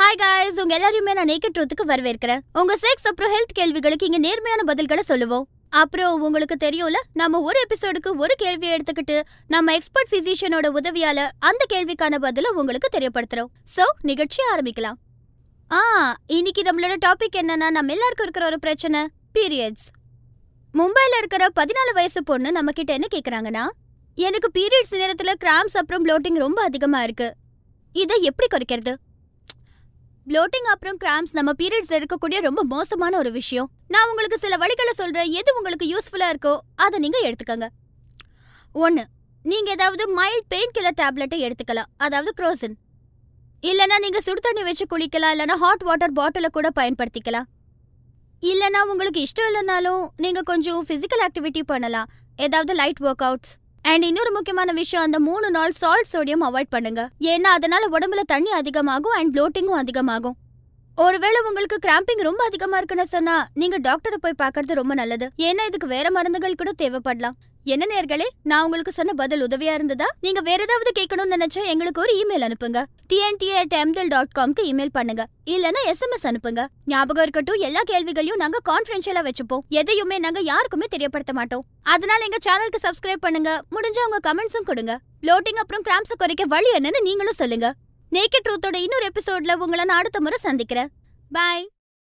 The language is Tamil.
ஹாய் காய்ஸ் உங்க எல்லாரையுமே நான் நேக்கட் ட்ரூத்துக்கு வரவேற்கிறேன் உங்க செக்ஸ் அப்புறம் ஹெல்த் கேள்விகளுக்கு இங்க நேர்மையான பதில்களை சொல்லுவோம் அப்புறம் உங்களுக்கு தெரியும்ல நம்ம ஒரு எபிசோடுக்கு ஒரு கேள்வியை எடுத்துக்கிட்டு நம்ம எக்ஸ்பர்ட் பிசிஷியனோட உதவியால அந்த கேள்விக்கான பதில உங்களுக்கு தெரியப்படுத்துறோம் சோ நிகழ்ச்சி ஆரம்பிக்கலாம் ஆ இன்னைக்கு நம்மளோட டாபிக் என்னன்னா நம்ம எல்லாருக்கும் இருக்கிற ஒரு பிரச்சனை பீரியட்ஸ் மும்பைல இருக்கிற பதினாலு வயசு பொண்ணு நம்ம கிட்ட என்ன கேக்குறாங்கன்னா எனக்கு பீரியட்ஸ் நேரத்துல கிராம்ஸ் அப்புறம் ப்ளோட்டிங் ரொம்ப அதிகமா இருக்கு இதை எப்படி குறைக்கிறது ப்ளோட்டிங் அப்புறம் கிராம்ஸ் நம்ம பீரியட்ஸ் இருக்கக்கூடிய ரொம்ப மோசமான ஒரு விஷயம் நான் உங்களுக்கு சில வழிகளை சொல்றேன் எது உங்களுக்கு யூஸ்ஃபுல்லா இருக்கோ அதை நீங்க எடுத்துக்கங்க ஒன்று நீங்க ஏதாவது மைல்ட் பெயின் கில்லர் டேப்லெட்டை எடுத்துக்கலாம் அதாவது குரோசின் இல்லனா நீங்க சுடு தண்ணி வச்சு குளிக்கலாம் இல்லனா ஹாட் வாட்டர் பாட்டிலை கூட பயன்படுத்திக்கலாம் இல்லனா உங்களுக்கு இஷ்டம் இல்லைனாலும் நீங்க கொஞ்சம் ஃபிசிக்கல் ஆக்டிவிட்டி பண்ணலாம் ஏதாவது லைட் ஒர்க் அவுட்ஸ் அண்ட் இன்னொரு முக்கியமான விஷயம் அந்த மூணு நாள் சால்ட் சோடியம் அவாய்ட் பண்ணுங்க ஏன்னா அதனால உடம்புல தண்ணி அதிகமாகும் அண்ட் ப்ளோட்டிங்கும் அதிகமாகும் ஒருவேளை உங்களுக்கு கிராம்பிங் ரொம்ப அதிகமா இருக்குன்னு சொன்னா நீங்க டாக்டரை போய் பார்க்கறது ரொம்ப நல்லது ஏன்னா இதுக்கு வேற மருந்துகள் கூட தேவைப்படலாம் என்ன நேர்களே நான் உங்களுக்கு சொன்ன பதில் உதவியா இருந்ததா நீங்க வேற ஏதாவது கேட்கணும்னு நினைச்சா எங்களுக்கு ஒரு இமெயில் அனுப்புங்க டிஎன்டி அட் எம்தல் டாட் காம்க்கு இமெயில் பண்ணுங்க இல்லனா எஸ்எம்எஸ் அனுப்புங்க ஞாபகம் இருக்கட்டும் எல்லா கேள்விகளையும் நாங்க கான்ஃபரன்ஷியலா வச்சுப்போம் எதையுமே நாங்க யாருக்குமே தெரியப்படுத்த மாட்டோம் அதனால எங்க சேனலுக்கு சப்ஸ்கிரைப் பண்ணுங்க முடிஞ்சா உங்க கமெண்ட்ஸும் கொடுங்க ப்ளோட்டிங் அப்புறம் கிராம்ஸ் குறைக்க வழி என்னன்னு நீங்களும் சொல்லுங்க நேக்கட் ட்ரூத்தோட இன்னொரு எபிசோட்ல உங்களை நான் அடுத்த முறை சந்திக்கிறேன் பாய்